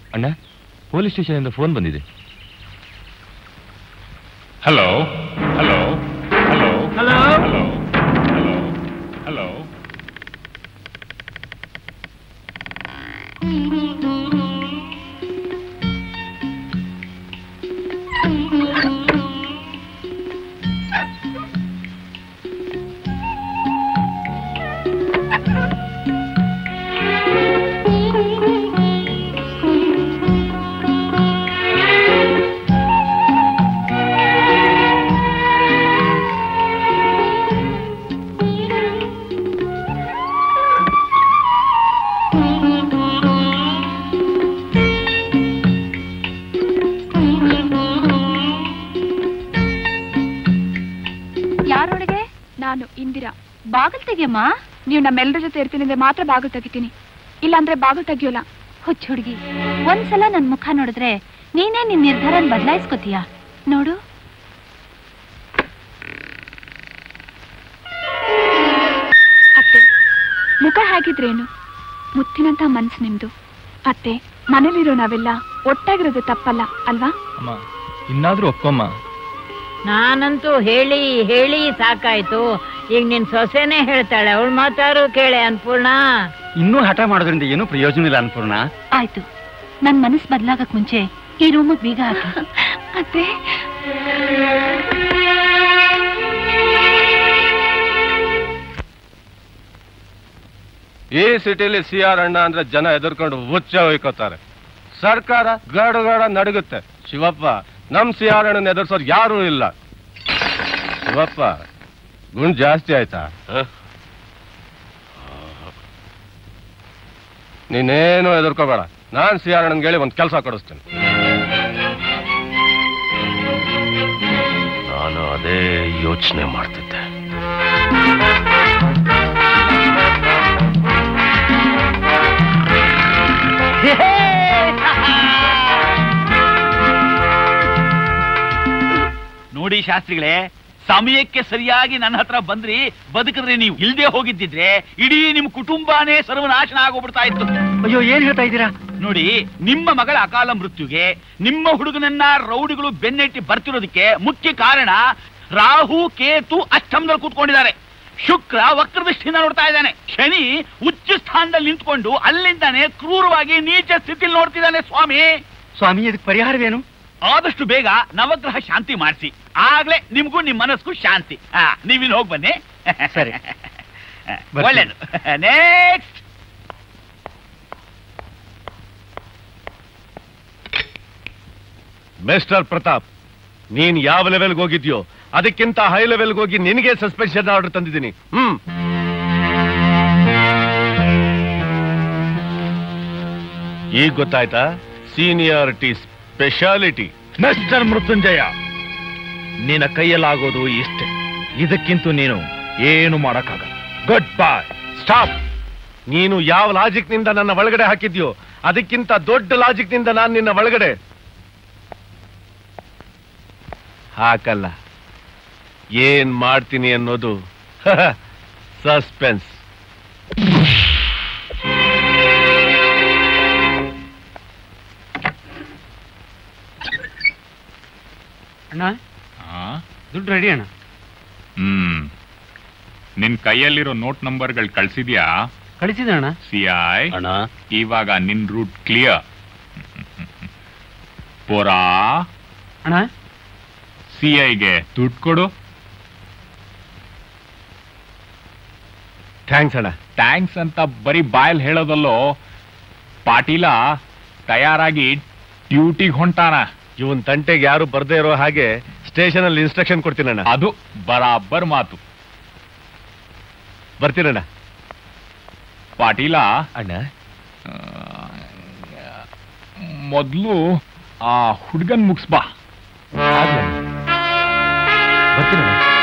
ಅಣ್ಣ ಪೊಲೀಸ್ ಸ್ಟೇಷನಿಂದ ಫೋನ್ ಬಂದಿದೆ hello hello hello hello hello hello hello ಯಾರೊಳಗೆ ನಾನು ಇಂದಿರಾ ಬಾಗಿಲು ತೆಗಿಯಮ್ಮ ನೀವು ನಮ್ಮೆಲ್ಲರ ಜೊತೆ ಇರ್ತೀನಿ ಅಂದ್ರೆ ಮಾತ್ರ ಬಾಗಿಲು ತೆಗಿತೀನಿ ಇಲ್ಲಾಂದ್ರೆ ಬಾಗಿಲು ತೆಗಿಯೋಲ್ಲ ಹುಚ್ಚ ಹುಡುಗಿ ಒಂದ್ಸಲ ನನ್ ಮುಖ ನೋಡಿದ್ರೆ ನೀನೇ ನಿನ್ ನಿರ್ಧಾರನ ಬದಲಾಯಿಸ್ಕೋತೀಯ ನೋಡು ಅತ್ತೆ ಮುಖ ಹೇಗಿದ್ರೇನು ಮುತ್ತಿನಂತ ಮನ್ಸು ನಿಮ್ದು ಅತ್ತೆ ಮನೇಲಿರೋ ನಾವೆಲ್ಲ ಒಟ್ಟಾಗಿರೋದು ತಪ್ಪಲ್ಲ ಅಲ್ವಾ ಅಮ್ಮ ಇನ್ನಾದ್ರೂ ಒಪ್ಕೊಮ್ಮ ನಾನಂತೂ ಹೇಳಿ ಹೇಳಿ ಸಾಕಾಯ್ತು ಈಗ ನಿನ್ ಸೊಸೆನೇ ಹೇಳ್ತಾಳೆ ಅವಳು ಮಾತಾರು ಕೇಳೆ ಅನ್ಪೂರ್ಣ ಇನ್ನೂ ಹಠ ಮಾಡೋದ್ರಿಂದ ಏನೂ ಪ್ರಯೋಜನ ಇಲ್ಲ ಅನ್ಪೂರ್ಣ ಆಯ್ತು ನನ್ ಮನಸ್ ಬದ್ಲಾಗಕ್ ಮುಂಚೆ ಈ ರೂಮಿಗೆ ಬೀಗ ಹಾಕಿ ಅತ್ತೆ ಈ ಸಿಟಿಲಿ ಸಿ ಆರ್ ಅಣ್ಣ ಅಂದ್ರೆ ಜನ ಎದುರ್ಕೊಂಡು ಹುಚ್ಚ ಹೊಯ್ಕೋತಾರೆ ಸರ್ಕಾರ ಗಡ ಗಡ ನಡುಗುತ್ತೆ ಶಿವಪ್ಪ ನಮ್ ಸಿ ಆರ್ ಅಣ್ಣನ ಎದುರ್ಸೋರು ಯಾರೂ ಇಲ್ಲ ಶಿವಪ್ಪ ಗುಣ್ ಜಾಸ್ತಿ ಆಯ್ತಾ ನೀನೇನು ಎದುರ್ಕೋಬೇಡ ನಾನ್ ಸಿ ಆರ್ ಅಣ್ಣನ್ಗೆ ಹೇಳಿ ಒಂದ್ ಕೆಲಸ ಕೊಡಿಸ್ತೀನಿ ನಾನು ಅದೇ ಯೋಚನೆ ಮಾಡ್ತಿದ್ದೆ ನೋಡಿ ಶಾಸ್ತ್ರಿಗಳೇ ಸಮಯಕ್ಕೆ ಸರಿಯಾಗಿ ನನ್ನ ಹತ್ರ ಬಂದ್ರಿ ಬದುಕಿದ್ರೆ ನೀವು ಇಲ್ದೇ ಹೋಗಿದ್ದಿದ್ರೆ ಇಡೀ ನಿಮ್ ಕುಟುಂಬನೇ ಸರ್ವನಾಶನ ಆಗೋಗ್ಬಿಡ್ತಾ ಇತ್ತು ಅಯ್ಯೋ ಏನ್ ಹೇಳ್ತಾ ಇದ್ದೀರಾ ನೋಡಿ ನಿಮ್ಮ ಮಗಳ ಅಕಾಲ ಮೃತ್ಯುಗೆ ನಿಮ್ಮ ಹುಡುಗನನ್ನ ರೌಡಿಗಳು ಬೆನ್ನೆಟ್ಟಿ ಬರ್ತಿರೋದಕ್ಕೆ ಮುಖ್ಯ ಕಾರಣ ರಾಹು ಕೇತು ಅಷ್ಟಮದಲ್ಲಿ ಕೂತ್ಕೊಂಡಿದ್ದಾರೆ ಶುಕ್ರ ವಕ್ರದೃಷ್ಟಿಯಿಂದ ನೋಡ್ತಾ ಇದ್ದಾನೆ ಶನಿ ಉಚ್ಚ ಸ್ಥಾನದಲ್ಲಿ ನಿಂತ್ಕೊಂಡು ಅಲ್ಲಿಂದಾನೆ ಕ್ರೂರವಾಗಿ ನೀಚ ಸ್ಥಿತಿಲಿ ನೋಡ್ತಿದ್ದಾನೆ ಸ್ವಾಮಿ ಸ್ವಾಮಿ ಇದಕ್ಕೆ ಪರಿಹಾರವೇನು ಆದಷ್ಟು ಬೇಗ ನವಗ್ರಹ ಶಾಂತಿ ಮಾಡಿಸಿ ಆಗ್ಲೇ ನಿಮ್ಗೂ ನಿಮ್ ಮನಸ್ಗೂ ಶಾಂತಿ ಆ, ನೀವಿನ್ ಹೋಗ್ ಬನ್ನಿ ಸರಿ. ಒಳ್ಳೇದು ನೆಕ್ಸ್ಟ್ ಮಿಸ್ಟರ್ ಪ್ರತಾಪ್ ನೀನ್ ಯಾವ ಲೆವೆಲ್ಗೆ ಹೋಗಿದ್ಯೋ ಅದಕ್ಕಿಂತ ಹೈ ಲೆವೆಲ್ಗೆ ಹೋಗಿ ನಿನಗೆ ಸಸ್ಪೆನ್ಷನ್ ಆರ್ಡರ್ ತಂದಿದ್ದೀನಿ ಹ್ಮ್ ಈಗ ಗೊತ್ತಾಯ್ತಾ ಸೀನಿಯಾರಿಟಿ ಸ್ಪೆಷಾಲಿಟಿ ಮಿಸ್ಟರ್ ಮೃತ್ಯುಂಜಯ ನಿನ್ನ ಕೈಯಲ್ಲಾಗೋದು ಇಷ್ಟೇ ಇದಕ್ಕಿಂತ ನೀನು ಏನು ಮಾಡಕ್ಕಾಗಲ್ಲ ಗುಡ್ ಬಾಯ್ ಸ್ಟಾಪ್ ನೀನು ಯಾವ ಲಾಜಿಕ್ ನಿಂದ ನನ್ನ ಒಳಗಡೆ ಹಾಕಿದ್ಯೋ ಅದಕ್ಕಿಂತ ದೊಡ್ಡ ಲಾಜಿಕ್ ನಿಂದ ನಾನು ನಿನ್ನ ಒಳಗಡೆ ಹಾಕಲ್ಲ ಏನ್ ಮಾಡ್ತೀನಿ ಅನ್ನೋದು ಸಸ್ಪೆನ್ಸ್ ಅಣ್ಣ ದುಡ್ಡು ರೆಡಿ ಅಣ್ಣ ಹ್ಮ್ ನಿನ್ ಕೈಯಲ್ಲಿರೋ ನೋಟ್ ನಂಬರ್ಗಳು ಕಳ್ಸಿದ್ಯಾ ಕಳಿಸಿದೆ ಅಣ್ಣ ಸಿ ಐ ಅಣ್ಣ ಇವಾಗ ನಿನ್ ರೂಟ್ ಕ್ಲಿಯರ್ ಪೋರಾ ಅಣ್ಣ ಸಿ ಐಗೆ ದುಡ್ಡು ಕೊಡು ಥ್ಯಾಂಕ್ಸ್ ಅಣ್ಣ ಥ್ಯಾಂಕ್ಸ್ ಅಂತ ಬರೀ ಬಾಯಲ್ಲಿ ಹೇಳೋದಲ್ಲೋ ಪಾಟೀಲ ತಯಾರಾಗಿ ಡ್ಯೂಟಿಗೆ ಹೊಂಟಾನ ಇವನ್ ತಂಟೆಗೆ ಯಾರು ಬರ್ದೇ ಇರೋ ಹಾಗೆ ಸ್ಟೇಷನ್ ಅಲ್ಲಿ ಇನ್ಸ್ಟ್ರಕ್ಷನ್ ಕೊಡ್ತೀನಣ್ಣ ಅದು ಬರಾಬರ್ ಮಾತು ಬರ್ತೀನಣ್ಣ ಪಾಟೀಲ ಅಣ್ಣ ಮೊದ್ಲು ಆ ಹುಡ್ಗನ್ ಮುಗಿಸ್ಬಾ ಆಗ್ಲಣ್ಣ. ಬರ್ತೀನಣ್ಣ